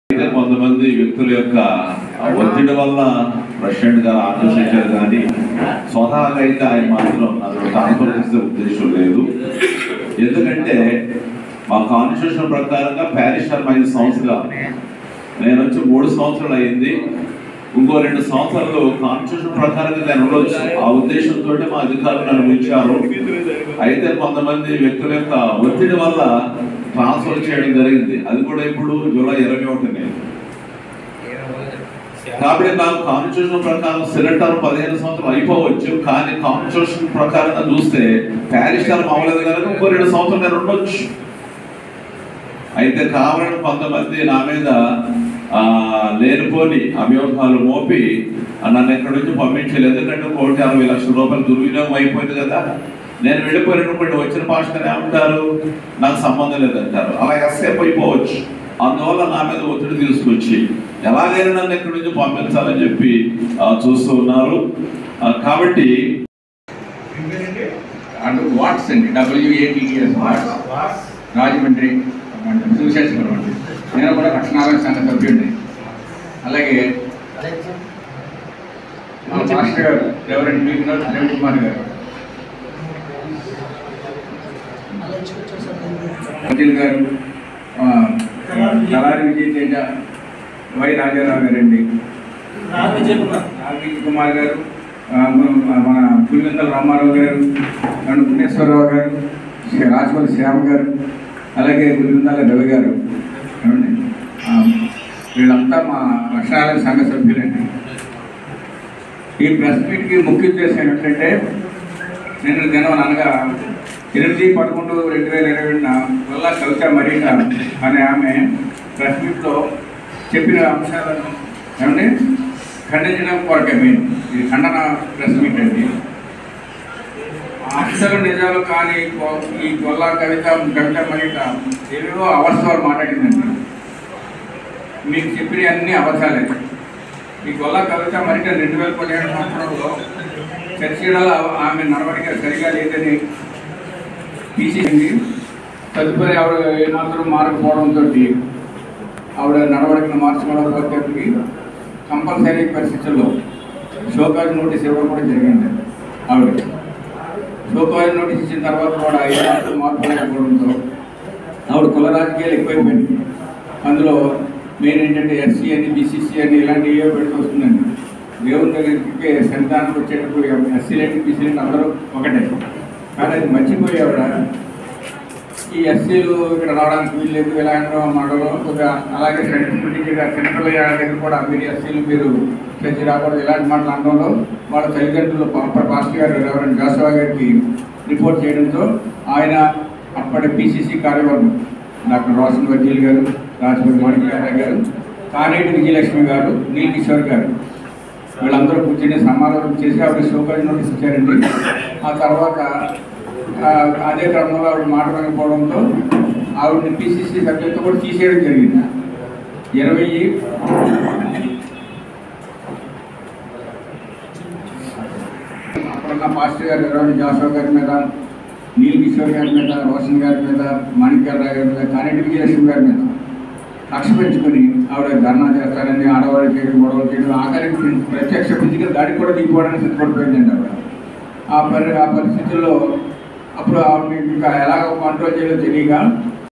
అయితే కొంతమంది వ్యక్తుల యొక్క ఒత్తిడి వల్ల ప్రెసిడెంట్ గారు ఆకర్షించారు కానీ స్వతహాగా అయితే ఆయన మాత్రం నన్ను కాన్ఫరెన్స్ ఉద్దేశం లేదు ఎందుకంటే మా కాన్స్టిట్యూషన్ ప్రకారంగా ప్యారిస్ టర్మ్ ఐదు సంవత్సరాలు నేను వచ్చి మూడు సంవత్సరాలు అయింది ఇంకో రెండు సంవత్సరాలు కాన్స్టిట్యూషన్ ప్రకారంగా నేను ఉండొచ్చు ఆ ఉద్దేశంతో మా అధికారులు నన్ను ఉంచారు అయితే కొంతమంది వ్యక్తుల యొక్క ఒత్తిడి వల్ల ట్రాన్స్ఫర్ చేయడం జరిగింది అది కూడా ఇప్పుడు జూలై ఇరవై ఒకటిని కాబట్టి నాకు కాన్స్టిట్యూషన్ ప్రకారం సిలిండర్ పదిహేను సంవత్సరాలు అయిపోవచ్చు కానీ కాన్స్టిట్యూషన్ ప్రకారంగా చూస్తే ప్యారిస్ టర్మ్ అవ్వలేదు కనుక ఇంకో రెండు సంవత్సరాలు నేను ఉండొచ్చు అయితే కావాలని కొంతమంది నా మీద ఆ, లేనిపోని అభియోగాలు మోపి ఆ, నన్ను ఎక్కడి నుంచి పంపించలేదు ఎందుకంటే కోటి అరవై లక్షల రూపాయలు దుర్వినియోగం అయిపోయింది కదా నేను వెళ్ళిపోయినప్పుడు వచ్చిన పాస్టర్ ఏమంటారు నాకు సంబంధం లేదంటారు అలా ఎస్సేపు అయిపోవచ్చు అందువల్ల నా మీద ఒత్తిడి తీసుకొచ్చి ఎలాగైనా నన్ను ఎక్కడి నుంచి పంపించాలని చెప్పి ఆ, చూస్తూ ఉన్నారు ఆ, కాబట్టి అండ్ వాట్స్ అండి డబ్ల్యూఏటిఎస్ వాట్స్ రాజమండ్రి అంటే సువిశేషపురం అండి నేను కూడా రక్షణాలయ సంఘ సభ్యుడిని అలాగే మా మాస్టర్ గారు రెవరెండ్ మీ వినోద్ రవి కుమార్ గారు అఖిల్ గారు ఆ, కళారి విజయ్ తేజ వై రాజారావు గారండి నాగేంద్ర కుమార్ గారు ఆ, మన- మన పులివెందల రామారావు గారు అండ్ గుణేశ్వరరావు గారు శ్రీ రాజపల్లి శ్యామ గారు అలాగే పులివెందల రవి గారు ఏమండి? ఆ, వీళ్ళంతా మా రక్షణాలయ సంఘ సభ్యులండి ఈ ప్రెస్ మీట్కి ముఖ్య ఉద్దేశం ఏంటంటే నేను దినం అనగా ఎనిమిది పదకొండు రెండు వేల ఇరవై రెండున వల్ల కవిత మరీనా అనే ఆమె ప్రెస్ మీట్లో చెప్పిన అంశాలను ఏమండి ఖండించడం కొరకే మెయిన్ ఇది ఖండన ప్రెస్ మీట్ అండి అసలు నిజాలు కానీ గొ- ఈ గొల్ల కవిత కవిత మరీట ఏవేవో అవసరాలు మాట్లాడిందండి మీకు చెప్పిన అన్ని అవసరాలే ఈ గొల్ల కవిత మరిట రెండు వేల పదిహేడు సంవత్సరంలో చర్చిలలో ఆమె నడవడిక సరిగా లేదని తీసేసింది తదుపరి ఆవిడ ఏమాత్రం మారకపోవడంతో ఆవిడ నడవడికను మార్చుకోవడానికి కంపల్సరీ పరిస్థితుల్లో షోకాజ్ నోటీస్ ఇవ్వడం కూడా జరిగింది ఆవిడ షోకాజ్ నోటీస్ ఇచ్చిన తర్వాత కూడా ఏమాత్రం మార్పు లేకపోవడంతో ఆవిడ కుల రాజకీయాలు ఎక్కువైపోయింది అందులో మెయిన్ ఏంటంటే ఎస్సీ అని బీసీసీ అని ఇలాంటివి ఏవో పెడుతూ వస్తుందండి దేవుని దగ్గరికి సంతానికి వచ్చేటప్పుడు ఎస్సీలేంటి బీసీలేంటి అందరూ ఒకటే కానీ అది మర్చిపోయి ఆవిడ ఈ ఎస్సీలు ఇక్కడ రావడానికి వీలు లేదు ఇలాంటి మాటలు కొద్దిగా అలాగే సెంట్రల్ సెంట్రల్ దగ్గర కూడా మీరు ఎస్సీలు మీరు చర్చి రాకూడదు ఇలాంటి మాటలు అనడంలో వాళ్ళ తల్లిదండ్రులు అప్పటి పాస్టర్ గారు రెవరెండ్ జాషువా గారికి రిపోర్ట్ చేయడంతో ఆయన అప్పటి పిసిసి కార్యవర్గం డాక్టర్ రోషన్ వకీల్ గారు రాజపూడి మాణిక్యారావు గారు కానేటి విజయలక్ష్మి గారు నీల్ కిషోర్ గారు వీళ్ళందరూ కూర్చొని సమాధానం చేసి ఆవిడ షోకాజ్ నోటీస్ ఇచ్చారండి ఆ తర్వాత ఆ, అదే క్రమంలో ఆవిడ మాట వినకపోవడంతో ఆవిడని పిసిసి సభ్యత్వం కూడా తీసేయడం జరిగింది ఇరవై అప్పుడున్న పాస్టర్ గారు ఇరవై జాషో గారి మీద నీల్ కిషోర్ గారి మీద రోషన్ గారి మీద మాణిక్యాలరావు గారి మీద కానేటి విజయలక్ష్మి గారి మీద కక్ష పెంచుకొని ఆవిడ ధర్నా చేస్తారని ఆడవాళ్ళు చేయడం గొడవలు చేయడం ఆఖరికి ప్రత్యక్ష ఫిజికల్ దాడికి కూడా దిగిపోవడానికి సిద్ధపడిపోయిందండి ఆవిడ ఆ పరి ఆ పరిస్థితుల్లో అప్పుడు ఆవిడ ఇంకా ఎలా కంట్రోల్ చేయాలో తెలియక